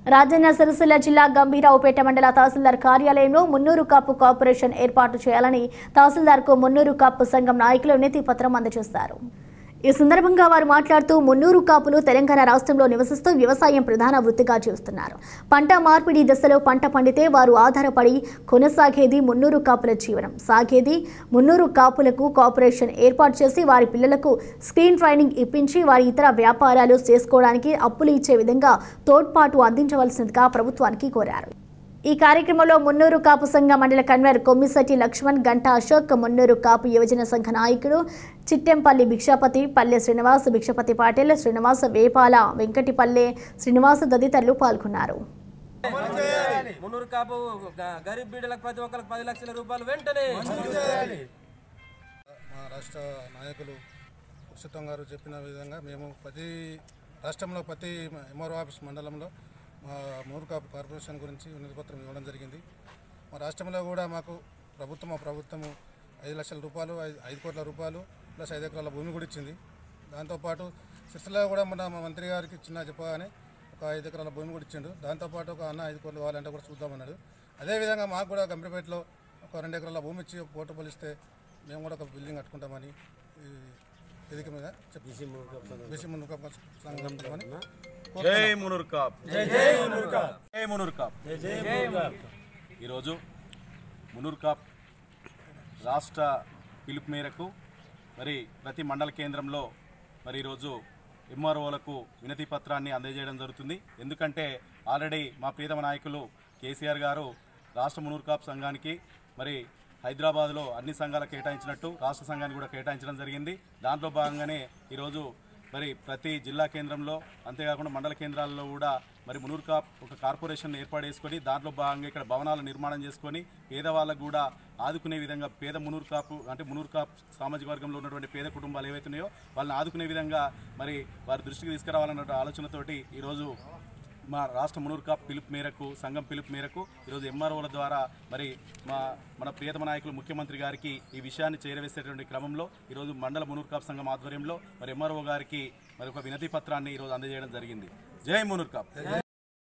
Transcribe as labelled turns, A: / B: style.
A: రాజన్న సిరిసిల్ల జిల్లా గంభీరావుపేట మండల తహసీల్దార్ కార్యాలయంలో మున్నూరు కాపు కార్పొరేషన్ ఏర్పాటు చేయాలని తహసీల్దార్కు మున్నూరు కాపు సంఘం నాయకులు వినతి పత్రం అందజేశారు ఈ సందర్భంగా వారు మాట్లాడుతూ మున్నూరు కాపులు తెలంగాణ రాష్ట్రంలో నివసిస్తూ వ్యవసాయం ప్రధాన వృత్తిగా చేస్తున్నారు పంట మార్పిడి దశలో పంట పండితే వారు ఆధారపడి కొనసాగేది మున్నూరు కాపుల జీవనం సాగేది మున్నూరు కాపులకు కార్పొరేషన్ ఏర్పాటు చేసి వారి పిల్లలకు స్క్రీన్ ట్రైనింగ్ ఇప్పించి వారి ఇతర వ్యాపారాలు చేసుకోవడానికి అప్పులు ఇచ్చే విధంగా తోడ్పాటు అందించవలసిందిగా ప్రభుత్వానికి కోరారు ఈ కార్యక్రమంలో మున్నూరు కాపు సంఘ మండల కన్వీనర్ కొమ్మిశెట్టి లక్ష్మణ్ గంటా అశోక్ మున్నూరు కాపు యువజన సంఘ నాయకుడు చిట్టెంపల్లి భిక్షపతి పల్లె శ్రీనివాస్ భిక్షపతి పాటిల్ శ్రీనివాస వేపాల వెంకటిపల్లె శ్రీనివాస తదితరులు పాల్గొన్నారు
B: మున్నూరు కాపు గ- గరీబ్ బీడలకు ప్రతి ఒక్కరికి పది లక్షల రూపాయలు వెంటనే
C: మా రాష్ట్ర నాయకులు పురుషోత్తం గారు చెప్పిన విధంగా మేము ప్రతి రాష్ట్రంలో ప్రతి ఎంఆర్ఓ ఆఫీస్ మండలంలో మా మూడు కాపు కార్పొరేషన్ గురించి వినతిపత్రం ఇవ్వడం జరిగింది మా రాష్ట్రంలో కూడా మాకు ప్రభుత్వం మా ప్రభుత్వము ఐదు లక్షల రూపాయలు ఐదు ఐదు కోట్ల రూపాయలు ప్లస్ ఐదు ఎకరాల భూమి కూడా ఇచ్చింది దాంతోపాటు సిరిసిల్ల కూడా మన మా మంత్రి గారికి చిన్న చెప్పగానే ఒక ఐదు ఎకరాల భూమి కూడా ఇచ్చిండు దాంతోపాటు ఒక అన్న ఐదు కోట్లు కావాలంటే కూడా చూద్దామన్నాడు అదేవిధంగా మాకు కూడా గంభీరపేటలో ఒక రెండు ఎకరాల భూమి ఇచ్చి పోర్టబుల్ ఇస్తే మేము కూడా ఒక బిల్డింగ్ కట్టుకుంటామని ఈ వేదిక మీద చెప్పి బీసీ మునుక సంఘం తరఫున
D: జై మునూర్ కాప్ జై మునూర్ కాప్ జై మునూర్ కాప్ ఈరోజు మునూర్ కాప్ రాష్ట్ర పిలుపు మేరకు మరి ప్రతి మండల కేంద్రంలో మరి ఈరోజు ఎంఆర్ఓలకు వినతి పత్రాన్ని అందజేయడం జరుగుతుంది ఎందుకంటే ఆల్రెడీ మా ప్రియతమ నాయకులు కేసీఆర్ గారు రాష్ట్ర మునూర్ కాప్ సంఘానికి మరి హైదరాబాద్లో అన్ని సంఘాలకు కేటాయించినట్టు రాష్ట్ర సంఘానికి కూడా కేటాయించడం జరిగింది దాంట్లో భాగంగానే ఈరోజు మరి ప్రతి జిల్లా కేంద్రంలో అంతేకాకుండా మండల కేంద్రాల్లో కూడా మరి మునూర్ కాప్ ఒక కార్పొరేషన్ ఏర్పాటు చేసుకొని దాంట్లో భాగంగా ఇక్కడ భవనాల నిర్మాణం చేసుకొని పేదవాళ్ళకు కూడా ఆదుకునే విధంగా పేద మునూర్ కాపు అంటే మునూర్ కాప్ సామాజిక వర్గంలో ఉన్నటువంటి పేద కుటుంబాలు ఏవైతున్నాయో వాళ్ళని ఆదుకునే విధంగా మరి వారి దృష్టికి తీసుకురావాలన్న ఆలోచనతోటి ఈరోజు మా రాష్ట్ర మునూర్ కాప్ పిలుపు మేరకు సంఘం పిలుపు మేరకు ఈరోజు ఎంఆర్ఓల ద్వారా మరి మా మన ప్రియతమ నాయకులు ముఖ్యమంత్రి గారికి ఈ విషయాన్ని చేరవేసేటువంటి క్రమంలో ఈరోజు మండల మునూర్ కాప్ సంఘం ఆధ్వర్యంలో మరి ఎంఆర్ఓ గారికి మరి ఒక వినతి పత్రాన్ని ఈరోజు అందజేయడం జరిగింది జై మునూర్ కాప్